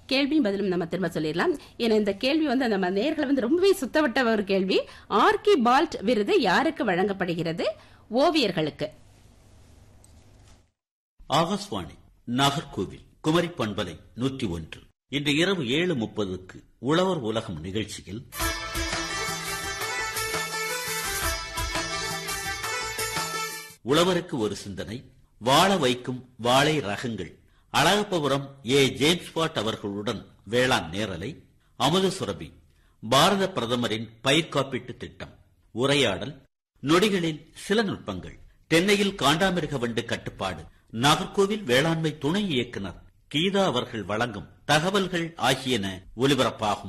கேள்வியும் பதிலும் நம்ம திரும்ப சொல்லிடலாம் ஏன்னா இந்த கேள்வி வந்து நம்ம நேர்களை வந்து ரொம்பவே சுத்தவட்ட ஒரு கேள்வி ஆர்கி பால்ட் விருது யாருக்கு வழங்கப்படுகிறது ஓவியர்களுக்கு ஆகாஷ்வாணி நாகர்கோவில் குமரி பண்பலை நூற்றி ஒன்று இன்று இரவு ஏழு முப்பதுக்கு உழவர் உலகம் நிகழ்ச்சியில் உழவருக்கு ஒரு சிந்தனை வாழ வைக்கும் வாழை ரகங்கள் அழகப்பபுரம் ஏ ஜேம்ஸ் பாட் அவர்களுடன் வேளாண் நேரலை அமுத சுரபி பாரத பிரதமரின் பயிர் காப்பீட்டு திட்டம் உரையாடல் நொடிகளில் சில நுட்பங்கள் தென்னையில் காண்டாமிருக வண்டு கட்டுப்பாடு நாகர்கோவில் வேளாண்மை துணை இயக்குனர் கீதா அவர்கள் வழங்கும் தகவல்கள் ஆகியன ஒலிபரப்பாகும்